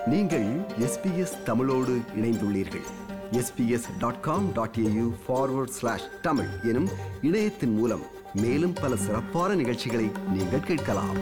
நீங்கள் எஸ்பிஎஸ் தமிழோடு இணைந்துள்ளீர்கள் SBS dot com dot AU forward slash Tamil எனும் இணையத்தின் மூலம் மேலும் பல சிறப்பான நிகழ்ச்சிகளை நீங்கள் கேட்கலாம்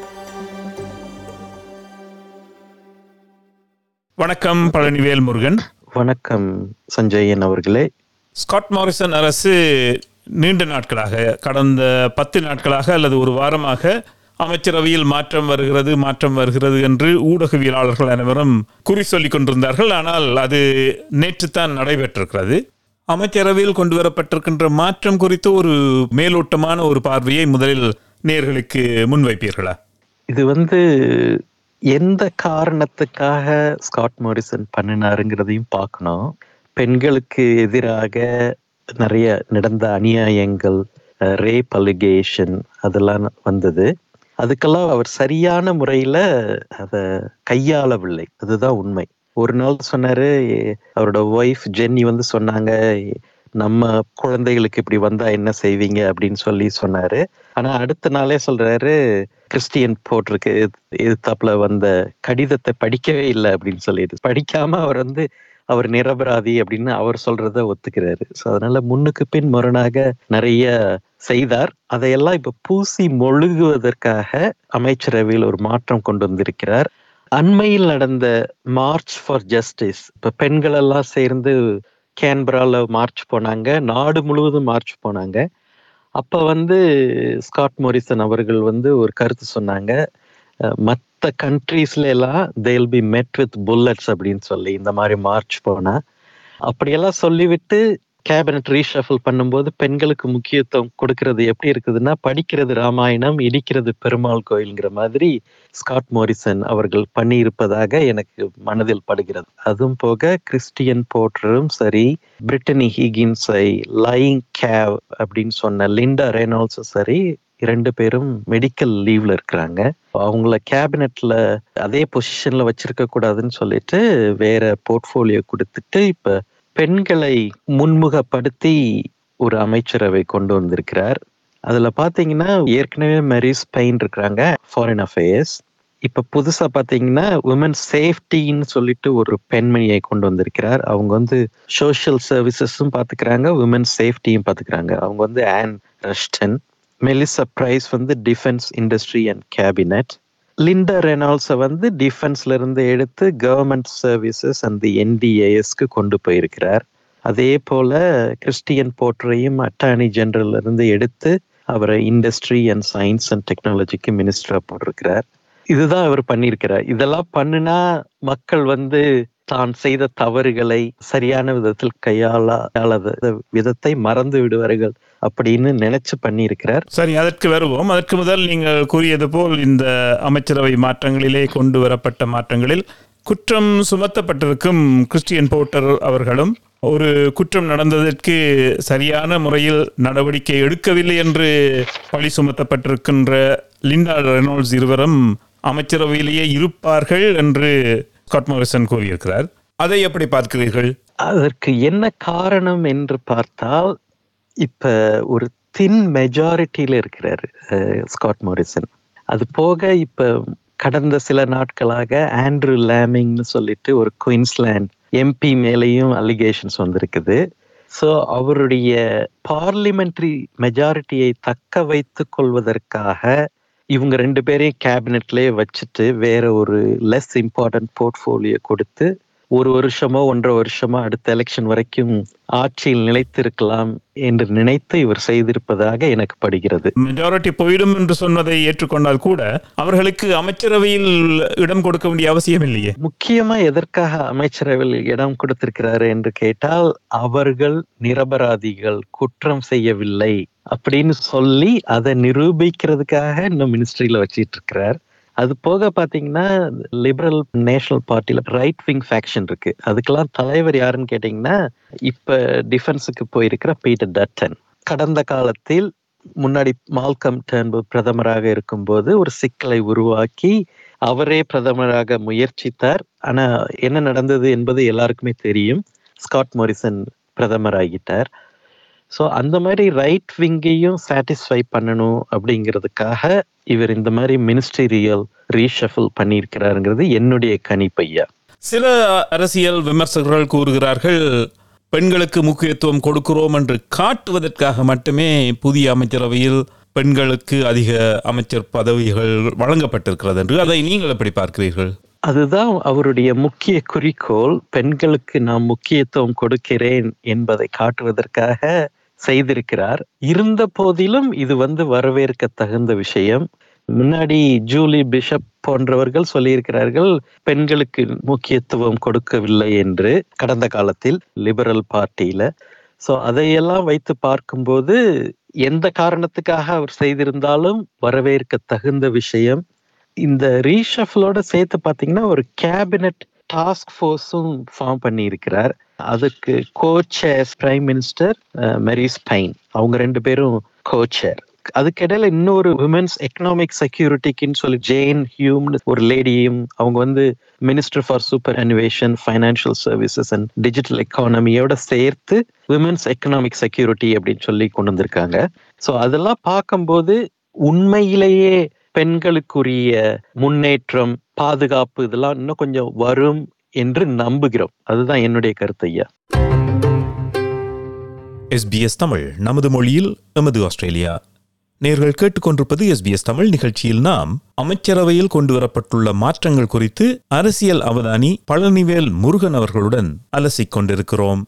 வணக்கம் பழனிவேல் முருகன் வணக்கம் சஞ்சயன் அவர்களே ஸ்காட் மாரிசன் அரசு நீண்ட நாட்களாக கடந்த பத்து நாட்களாக அல்லது ஒரு வாரமாக அமைச்சரவையில் மாற்றம் வருகிறது மாற்றம் வருகிறது என்று ஊடகவியலாளர்கள் அனைவரும் குறி சொல்லிக் கொண்டிருந்தார்கள் ஆனால் அது நேற்றுத்தான் நடைபெற்றிருக்கிறது அமைச்சரவையில் கொண்டு வரப்பட்டிருக்கின்ற மாற்றம் குறித்து ஒரு மேலோட்டமான ஒரு பார்வையை முதலில் நேர்களுக்கு முன்வைப்பீர்களா இது வந்து எந்த காரணத்துக்காக ஸ்காட் மோரிசன் பண்ணினாருங்கிறதையும் பார்க்கணும் பெண்களுக்கு எதிராக நிறைய நடந்த அநியாயங்கள் ரேப் அலிகேஷன் அதெல்லாம் வந்தது அதுக்கெல்லாம் அவர் சரியான முறையில அதை கையாளவில்லை அதுதான் உண்மை ஒரு நாள் சொன்னாரு அவரோட ஒய்ஃப் ஜென்னி வந்து சொன்னாங்க நம்ம குழந்தைகளுக்கு இப்படி வந்தா என்ன செய்வீங்க அப்படின்னு சொல்லி சொன்னாரு ஆனா அடுத்த நாளே சொல்றாரு கிறிஸ்டியன் போட்டிருக்கு எதிர்த்தாப்புல வந்த கடிதத்தை படிக்கவே இல்லை அப்படின்னு சொல்லிட்டு படிக்காம அவர் வந்து அவர் நிரபராதி அப்படின்னு அவர் சொல்றத ஒத்துக்கிறாரு ஸோ அதனால முன்னுக்கு பின் முரணாக நிறைய செய்தார் அதையெல்லாம் இப்ப பூசி மொழுகுவதற்காக அமைச்சரவையில் ஒரு மாற்றம் கொண்டு வந்திருக்கிறார் அண்மையில் நடந்த மார்ச் ஃபார் ஜஸ்டிஸ் இப்ப பெண்கள் எல்லாம் சேர்ந்து கேன்பரால மார்ச் போனாங்க நாடு முழுவதும் மார்ச் போனாங்க அப்ப வந்து ஸ்காட் மோரிசன் அவர்கள் வந்து ஒரு கருத்து சொன்னாங்க மற்ற கண்ட்ரீஸ்ல எல்லாம் தேல் பி மெட் வித் புல்லட்ஸ் அப்படின்னு சொல்லி இந்த மாதிரி மார்ச் போனா அப்படியெல்லாம் சொல்லிவிட்டு கேபினட் ரீஷஃபிள் பண்ணும்போது பெண்களுக்கு முக்கியத்துவம் கொடுக்கறது எப்படி இருக்குதுன்னா படிக்கிறது ராமாயணம் இடிக்கிறது பெருமாள் கோயில்ங்கிற மாதிரி ஸ்காட் மோரிசன் அவர்கள் பண்ணியிருப்பதாக எனக்கு மனதில் படுகிறது அதுவும் போக கிறிஸ்டியன் போர்ட்டரும் சரி பிரிட்டனி ஹிகின்ஸை லைங் கேவ் அப்படின்னு சொன்ன லிண்டா ரெனால்ஸும் சரி இரண்டு பேரும் மெடிக்கல் லீவ்ல இருக்கிறாங்க அவங்கள கேபினெட்ல அதே பொசிஷன்ல வச்சிருக்க கூடாதுன்னு சொல்லிட்டு வேற போர்ட்போலியோ கொடுத்துட்டு இப்ப பெண்களை முன்முகப்படுத்தி ஒரு அமைச்சரவை கொண்டு வந்திருக்கிறார் அதுல பாத்தீங்கன்னா ஏற்கனவே மெரிஸ் பெயின் இருக்கிறாங்க ஃபாரின் அஃபேர்ஸ் இப்ப புதுசா பாத்தீங்கன்னா உமன் சேஃப்டின்னு சொல்லிட்டு ஒரு பெண்மணியை கொண்டு வந்திருக்கிறார் அவங்க வந்து சோசியல் சர்வீசஸும் பாத்துக்கிறாங்க உமன் சேஃப்டியும் பாத்துக்கிறாங்க அவங்க வந்து ஆன் ரஷ்டன் மெலிசா பிரைஸ் வந்து defence industry and cabinet Linda ரெனால்ஸை வந்து டிஃபென்ஸ்ல இருந்து எடுத்து கவர்மெண்ட் சர்வீசஸ் அந்த என்டிஏஎஸ்க்கு கொண்டு போயிருக்கிறார் அதே போல கிறிஸ்டியன் போர்ட்டரையும் அட்டார்னி ஜெனரல் இருந்து எடுத்து அவரை இண்டஸ்ட்ரி அண்ட் சயின்ஸ் அண்ட் டெக்னாலஜிக்கு மினிஸ்டரா போட்டிருக்கிறார் இதுதான் அவர் பண்ணியிருக்கிறார் இதெல்லாம் பண்ணுனா மக்கள் வந்து தான் செய்த தவறுகளை சரியான விதத்தில் கையாளாத விதத்தை மறந்து விடுவார்கள் அப்படின்னு நினைச்சு பண்ணியிருக்கிறார் சரி அதற்கு வருவோம் அதற்கு முதல் நீங்கள் கூறியது போல் இந்த அமைச்சரவை மாற்றங்களிலே கொண்டு வரப்பட்ட மாற்றங்களில் குற்றம் சுமத்தப்பட்டிருக்கும் கிறிஸ்டியன் போர்ட்டர் அவர்களும் ஒரு குற்றம் நடந்ததற்கு சரியான முறையில் நடவடிக்கை எடுக்கவில்லை என்று பழி சுமத்தப்பட்டிருக்கின்ற லிண்டா ரெனால்ட்ஸ் இருவரும் அமைச்சரவையிலேயே இருப்பார்கள் என்று ஸ்காட் மோரிசன் கூறியிருக்கிறார் அதை எப்படி பார்க்கிறீர்கள் அதற்கு என்ன காரணம் என்று பார்த்தால் இப்ப ஒரு தின் மெஜாரிட்டியில இருக்கிறாரு ஸ்காட் மோரிசன் அது போக இப்ப கடந்த சில நாட்களாக ஆண்ட்ரூ லேமிங்னு சொல்லிட்டு ஒரு குயின்ஸ்லாண்ட் எம்பி மேலேயும் அலிகேஷன்ஸ் வந்திருக்குது ஸோ அவருடைய பார்லிமெண்ட்ரி மெஜாரிட்டியை தக்க வைத்து கொள்வதற்காக இவங்க ரெண்டு பேரையும் கேபினெட்லேயே வச்சுட்டு வேற ஒரு லெஸ் இம்பார்ட்டன்ட் போர்ட்ஃபோலியோ கொடுத்து ஒரு வருஷமோ ஒன்றரை வருஷமோ அடுத்த எலெக்ஷன் வரைக்கும் ஆட்சியில் நிலைத்திருக்கலாம் என்று நினைத்து இவர் செய்திருப்பதாக எனக்கு படுகிறது மெஜாரிட்டி போயிடும் என்று சொன்னதை ஏற்றுக்கொண்டால் கூட அவர்களுக்கு அமைச்சரவையில் இடம் கொடுக்க வேண்டிய அவசியம் இல்லையே முக்கியமா எதற்காக அமைச்சரவையில் இடம் கொடுத்திருக்கிறாரு என்று கேட்டால் அவர்கள் நிரபராதிகள் குற்றம் செய்யவில்லை அப்படின்னு சொல்லி அதை நிரூபிக்கிறதுக்காக இன்னும் மினிஸ்ட்ரியில வச்சிட்டு இருக்கிறார் அது போக பாத்தீங்கன்னா லிபரல் நேஷனல் பார்ட்டில ரைட் விங் ஃபேக்ஷன் இருக்கு அதுக்கெல்லாம் தலைவர் யாருன்னு கேட்டீங்கன்னா இப்ப டிஃபென்ஸுக்கு போயிருக்கிற பீட்டர் டட்டன் கடந்த காலத்தில் முன்னாடி மால்கம் டேர்ன்பு பிரதமராக இருக்கும்போது ஒரு சிக்கலை உருவாக்கி அவரே பிரதமராக முயற்சித்தார் ஆனா என்ன நடந்தது என்பது எல்லாருக்குமே தெரியும் ஸ்காட் மோரிசன் பிரதமர் ஆகிட்டார் ஸோ அந்த மாதிரி ரைட் விங்கையும் சாட்டிஸ்ஃபை பண்ணணும் அப்படிங்கிறதுக்காக இவர் இந்த மாதிரி மினிஸ்டீரியல் ரீஷஃபில் பண்ணியிருக்கிறாருங்கிறது என்னுடைய கணிப்பையா சில அரசியல் விமர்சகர்கள் கூறுகிறார்கள் பெண்களுக்கு முக்கியத்துவம் கொடுக்கிறோம் என்று காட்டுவதற்காக மட்டுமே புதிய அமைச்சரவையில் பெண்களுக்கு அதிக அமைச்சர் பதவிகள் வழங்கப்பட்டிருக்கிறது என்று அதை நீங்கள் எப்படி பார்க்கிறீர்கள் அதுதான் அவருடைய முக்கிய குறிக்கோள் பெண்களுக்கு நான் முக்கியத்துவம் கொடுக்கிறேன் என்பதை காட்டுவதற்காக செய்திருக்கிறார் இருந்த போதிலும் இது வந்து வரவேற்க தகுந்த விஷயம் முன்னாடி ஜூலி பிஷப் போன்றவர்கள் சொல்லியிருக்கிறார்கள் பெண்களுக்கு முக்கியத்துவம் கொடுக்கவில்லை என்று கடந்த காலத்தில் லிபரல் பார்ட்டியில ஸோ அதையெல்லாம் வைத்து பார்க்கும்போது எந்த காரணத்துக்காக அவர் செய்திருந்தாலும் வரவேற்க தகுந்த விஷயம் இந்த ரீஷஃபிளோட சேர்த்து பார்த்தீங்கன்னா ஒரு கேபினட் டாஸ்க் ஃபோர்ஸும் ஃபார்ம் பண்ணியிருக்கிறார் அதுக்கு co chair prime minister Marise Payne அவங்க ரெண்டு பேரும் கோச்சேர் அதுக்கிடையில இன்னொரு விமென்ஸ் எக்கனாமிக் செக்யூரிட்டிக்குன்னு சொல்லி ஜெயின் ஹியூம்னு ஒரு லேடியும் அவங்க வந்து minister for superannuation financial services and digital எக்கானமியோட சேர்த்து விமென்ஸ் எக்கனாமிக் செக்யூரிட்டி அப்படின்னு சொல்லி கொண்டு வந்திருக்காங்க ஸோ அதெல்லாம் பார்க்கும்போது உண்மையிலேயே பெண்களுக்குரிய முன்னேற்றம் பாதுகாப்பு இதெல்லாம் இன்னும் கொஞ்சம் வரும் என்று நம்புகிறோம் அதுதான் என்னுடைய கருத்து ஐயா எஸ்பிஎஸ் தமிழ் நமது மொழியில் எமது ஆஸ்திரேலியா நேர்கள் கேட்டுக்கொண்டிருப்பது எஸ்பிஎஸ் தமிழ் நிகழ்ச்சியில் நாம் அமைச்சரவையில் கொண்டுவரப்பட்டுள்ள மாற்றங்கள் குறித்து அரசியல் அவதானி பழனிவேல் முருகன் அவர்களுடன் அலசிக் கொண்டிருக்கிறோம்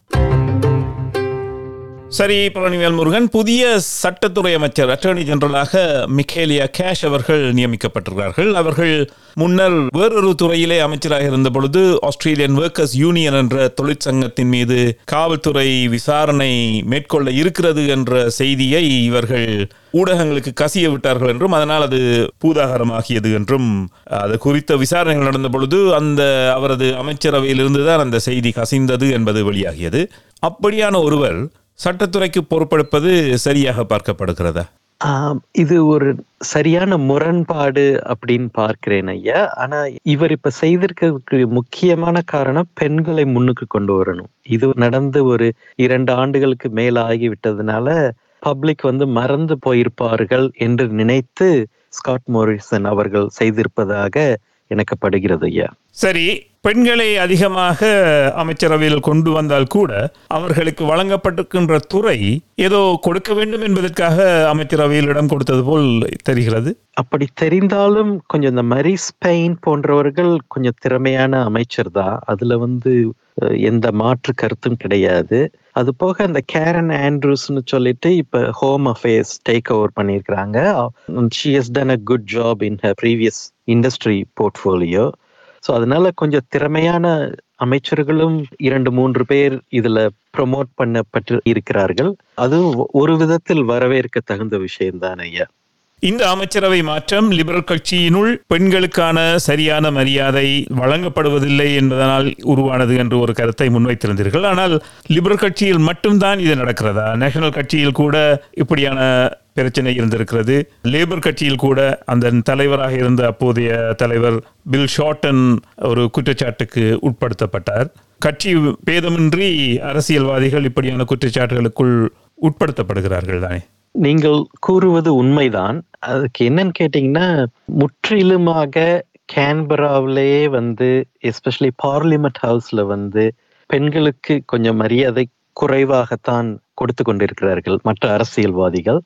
சரி பழனிவேல் முருகன் புதிய சட்டத்துறை அமைச்சர் அட்டர்னி ஜெனரலாக மிக்கேலியா கேஷ் அவர்கள் நியமிக்கப்பட்டிருக்கிறார்கள் அவர்கள் முன்னர் வேறொரு துறையிலே அமைச்சராக இருந்த பொழுது ஆஸ்திரேலியன் ஒர்க்கர்ஸ் யூனியன் என்ற தொழிற்சங்கத்தின் மீது காவல்துறை விசாரணை மேற்கொள்ள இருக்கிறது என்ற செய்தியை இவர்கள் ஊடகங்களுக்கு கசிய விட்டார்கள் என்றும் அதனால் அது பூதாகரமாகியது என்றும் அது குறித்த விசாரணைகள் நடந்த பொழுது அந்த அவரது அமைச்சரவையில் இருந்துதான் அந்த செய்தி கசிந்தது என்பது வெளியாகியது அப்படியான ஒருவர் சட்டத்துறைக்கு பொறுப்பெடுப்பது சரியாக பார்க்கப்படுகிறதா ஆம், இது ஒரு சரியான முரண்பாடு அப்படின்னு பார்க்கிறேன் ஐயா ஆனா இவர் இப்ப செய்திருக்கிறதுக்கு முக்கியமான காரணம் பெண்களை முன்னுக்கு கொண்டு வரணும் இது நடந்து ஒரு இரண்டு ஆண்டுகளுக்கு மேல ஆகிவிட்டதுனால பப்ளிக் வந்து மறந்து போயிருப்பார்கள் என்று நினைத்து ஸ்காட் மோரிசன் அவர்கள் செய்திருப்பதாக எனக்கு படுகிறது ஐயா சரி பெண்களை அதிகமாக அமைச்சரவையில் கொண்டு வந்தால் கூட அவர்களுக்கு வழங்கப்பட்டிருக்கின்ற துறை ஏதோ கொடுக்க வேண்டும் என்பதற்காக அமைச்சரவையில் இடம் கொடுத்தது போல் தெரிகிறது அப்படி தெரிந்தாலும் கொஞ்சம் இந்த மரி ஸ்பெயின் போன்றவர்கள் கொஞ்சம் திறமையான அமைச்சர் தான் அதுல வந்து அஹ், எந்த மாற்று கருத்தும் கிடையாது அது போக அந்த கேரன் ஆண்ட்ரூஸ்னு சொல்லிட்டு இப்ப ஹோம் அஃபேர்ஸ் டேக் ஓவர் பண்ணியிருக்கிறாங்க she has done a good job in her previous industry portfolio so அதனால கொஞ்சம் திறமையான அமைச்சர்களும் இரண்டு மூன்று பேர் இதுல ப்ரொமோட் பண்ணப்பட்டு இருக்கிறார்கள் அது ஒரு விதத்தில் வரவேற்க தகுந்த விஷயம்தான் ஐயா இந்த அமைச்சரவை மாற்றம் லிபரல் கட்சியினுள் பெண்களுக்கான சரியான மரியாதை வழங்கப்படுவதில்லை என்பதனால் உருவானது என்று ஒரு கருத்தை முன்வைத்திருந்தீர்கள் ஆனால் லிபரல் கட்சியில் மட்டும்தான் இது நடக்கிறதா நேஷனல் கட்சியில் கூட இப்படியான பிரச்சனை இருந்திருக்கிறது லேபர் கட்சியில் கூட அந்த தலைவராக இருந்த அப்போதைய தலைவர் பில் ஷார்டன் ஒரு குற்றச்சாட்டுக்கு உட்படுத்தப்பட்டார் கட்சி பேதமின்றி அரசியல்வாதிகள் இப்படியான குற்றச்சாட்டுகளுக்குள் உட்படுத்தப்படுகிறார்கள் தானே நீங்கள் கூறுவது உண்மைதான் அதுக்கு என்னன்னு கேட்டீங்கன்னா முற்றிலுமாக கேன்பராவிலேயே வந்து எஸ்பெஷலி பார்லிமெண்ட் ஹவுஸ்ல வந்து பெண்களுக்கு கொஞ்சம் மரியாதை குறைவாகத்தான் கொடுத்து கொண்டிருக்கிறார்கள் மற்ற அரசியல்வாதிகள்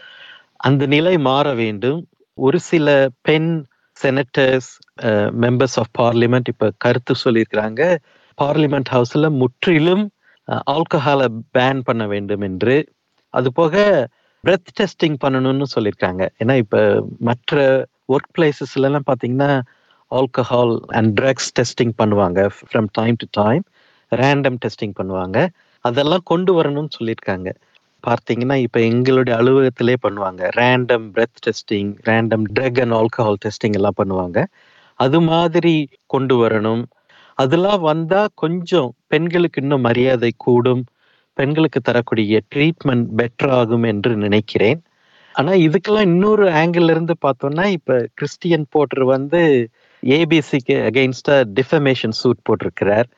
அந்த நிலை மாற வேண்டும் ஒரு சில பெண் செனட்டர்ஸ் மெம்பர்ஸ் ஆஃப் பார்லிமெண்ட் இப்ப கருத்து சொல்லியிருக்கிறாங்க பார்லிமெண்ட் ஹவுஸ்ல முற்றிலும் ஆல்கஹாலை பேன் பண்ண வேண்டும் என்று அது போக பிரெத் டெஸ்டிங் பண்ணணும்னு சொல்லியிருக்காங்க ஏன்னா இப்ப மற்ற ஒர்க் பிளேசஸ்ல எல்லாம் பாத்தீங்கன்னா ஆல்கஹால் அண்ட் ட்ரக்ஸ் டெஸ்டிங் பண்ணுவாங்க from time to time random testing பண்ணுவாங்க அதெல்லாம் கொண்டு வரணும்னு சொல்லியிருக்காங்க பார்த்தீங்கன்னா இப்போ எங்களுடைய அலுவலகத்திலே பண்ணுவாங்க random breath testing random drug and alcohol testing எல்லாம் பண்ணுவாங்க அது மாதிரி கொண்டு வரணும் அதெல்லாம் வந்தா கொஞ்சம் பெண்களுக்கு இன்னும் மரியாதை கூடும் பெண்களுக்கு தரக்கூடிய ட்ரீட்மெண்ட் பெட்டர் ஆகும் என்று நினைக்கிறேன் ஆனா இதுக்கெல்லாம் இன்னொரு ஆங்கிள் இருந்து பார்த்தோம்னா இப்ப கிறிஸ்டியன் போட்டர் வந்து ஏபிசிக்கு அகெயின்ஸ்டா டிஃபமேஷன் சூட் போட்டிருக்கிறார்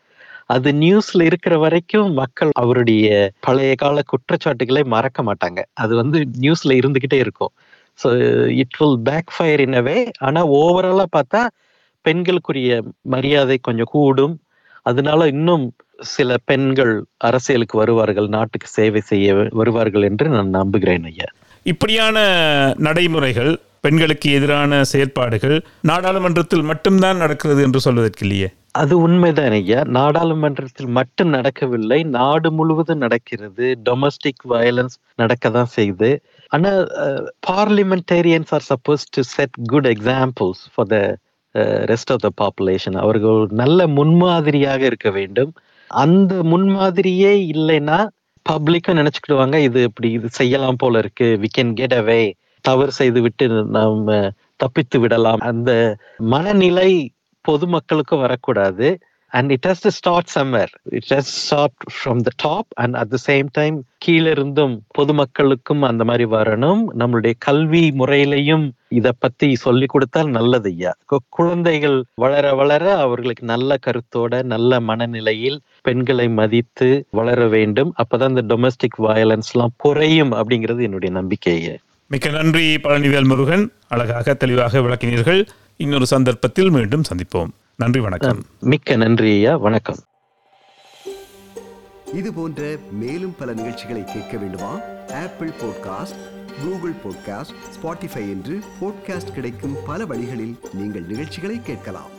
அது நியூஸ்ல இருக்கிற வரைக்கும் மக்கள் அவருடைய பழைய கால குற்றச்சாட்டுகளை மறக்க மாட்டாங்க அது வந்து நியூஸ்ல இருந்துகிட்டே இருக்கும் so it will backfire in way ஆனா ஓவராலா பார்த்தா பெண்களுக்குரிய மரியாதை கொஞ்சம் கூடும் அதனால இன்னும் சில பெண்கள் அரசியலுக்கு வருவார்கள் நாட்டுக்கு சேவை செய்ய வருவார்கள் என்று நான் நம்புகிறேன் ஐயா இப்படியான நடைமுறைகள் பெண்களுக்கு எதிரான செயற்பாடுகள் நாடாளுமன்றத்தில் மட்டும்தான் நடக்கிறது என்று சொல்வதற்கு இல்லையே அது உண்மைதான் ஐயா நாடாளுமன்றத்தில் மட்டும் நடக்கவில்லை நாடு முழுவதும் நடக்கிறது டொமஸ்டிக் வயலன்ஸ் நடக்க தான் செய்யுது ஆனா parliamentarians are supposed to set good examples for the rest of the population அவர்கள் ஒரு நல்ல முன்மாதிரியாக இருக்க வேண்டும் அந்த முன்மாதிரியே இல்லைன்னா பப்ளிக்கும் நினைச்சுக்கிடுவாங்க இது இப்படி இது செய்யலாம் போல இருக்கு வி கேன் கெட் அவே தவறு செய்து விட்டு நம்ம தப்பித்து விடலாம் அந்த மனநிலை பொதுமக்களுக்கும் வரக்கூடாது and it has to start somewhere it has start from the top and at the same time கீழே இருந்தும் பொதுமக்களுக்கும் அந்த மாதிரி வரணும் நம்மளுடைய கல்வி முறையிலையும் இத பத்தி சொல்லி கொடுத்தால் நல்லது ஐயா கு- குழந்தைகள் வளர வளர அவர்களுக்கு நல்ல கருத்தோட நல்ல மனநிலையில் பெண்களை மதித்து வளர வேண்டும் அப்பதான் இந்த டொமஸ்டிக் வயலன்ஸ் எல்லாம் குறையும் அப்படிங்கிறது என்னுடைய நம்பிக்கை ஐயா மிக்க நன்றி பழனிவேல் முருகன் அழகாக தெளிவாக விளக்கினீர்கள் இன்னொரு சந்தர்ப்பத்தில் மீண்டும் சந்திப்போம் நன்றி வணக்கம் மிக்க நன்றி ஐயா வணக்கம் இது போன்ற மேலும் பல நிகழ்ச்சிகளை கேட்க வேண்டுமா Apple podcast Google podcast Spotify என்று பாட்காஸ்ட் கிடைக்கும் பல வழிகளில் நீங்கள் நிகழ்ச்சிகளை கேட்கலாம்